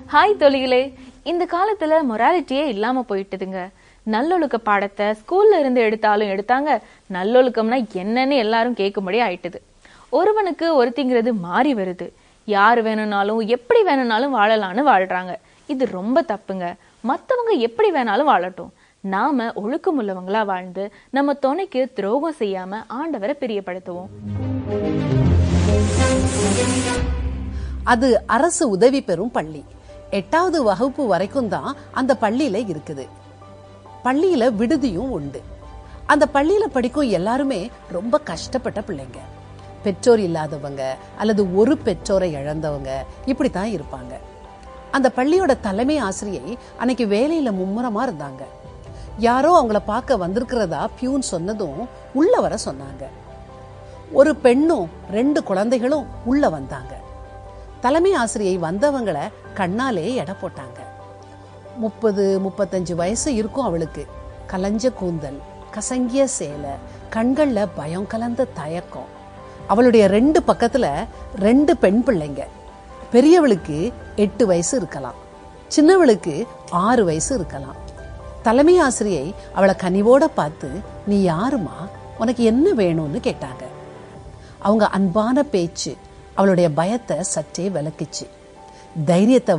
hi தொழிகளே இந்த காலத்துல மொராலிட்டியே இல்லாம போயிட்டுதுங்க நல்லொழுக்க பாடத்தை ஸ்கூல்ல இருந்து எடுத்தாலும் எடுத்தாங்க நல்லொழுக்கம்னா என்னன்னு எல்லாரும் கேட்கும்படி ஆயிட்டுது ஒருவனுக்கு ஒருத்திங்கிறது மாறி வருது யார் வேணும்னாலும் எப்படி வேணும்னாலும் வாழலாம்னு வாழ்றாங்க இது ரொம்ப தப்புங்க மத்தவங்க எப்படி வேணாலும் வாழட்டும் நாம ஒழுக்கம் உள்ளவங்களா வாழ்ந்து நம்ம துணைக்கு துரோகம் செய்யாம ஆண்டவரை பிரியப்படுத்துவோம் அது அரசு உதவி பெறும் பள்ளி எட்டாவது வகுப்பு வரைக்கும் தான் அந்த பள்ளியில இருக்குது பள்ளியில விடுதியும் உண்டு அந்த பள்ளியில படிக்கும் எல்லாருமே ரொம்ப கஷ்டப்பட்ட பிள்ளைங்க பெற்றோர் இல்லாதவங்க அல்லது ஒரு பெற்றோரை இழந்தவங்க இப்படித்தான் இருப்பாங்க அந்த பள்ளியோட தலைமை ஆசிரியை அன்னைக்கு வேலையில மும்முரமா இருந்தாங்க யாரோ அவங்கள பார்க்க வந்திருக்கிறதா பியூன் சொன்னதும் உள்ள வர சொன்னாங்க ஒரு பெண்ணும் ரெண்டு குழந்தைகளும் உள்ள வந்தாங்க தலைமை ஆசிரியை வந்தவங்களை கண்ணாலே எடை போட்டாங்க முப்பது முப்பத்தஞ்சு வயசு இருக்கும் அவளுக்கு கலஞ்ச கூந்தல் கசங்கிய சேலை கண்கள்ல பயம் கலந்த தயக்கம் அவளுடைய ரெண்டு பக்கத்துல ரெண்டு பெண் பிள்ளைங்க பெரியவளுக்கு எட்டு வயசு இருக்கலாம் சின்னவளுக்கு ஆறு வயசு இருக்கலாம் தலைமை ஆசிரியை அவளை கனிவோட பார்த்து நீ யாருமா உனக்கு என்ன வேணும்னு கேட்டாங்க அவங்க அன்பான பேச்சு அவளுடைய பயத்தை சற்றே விளக்குச்சு தைரியத்தை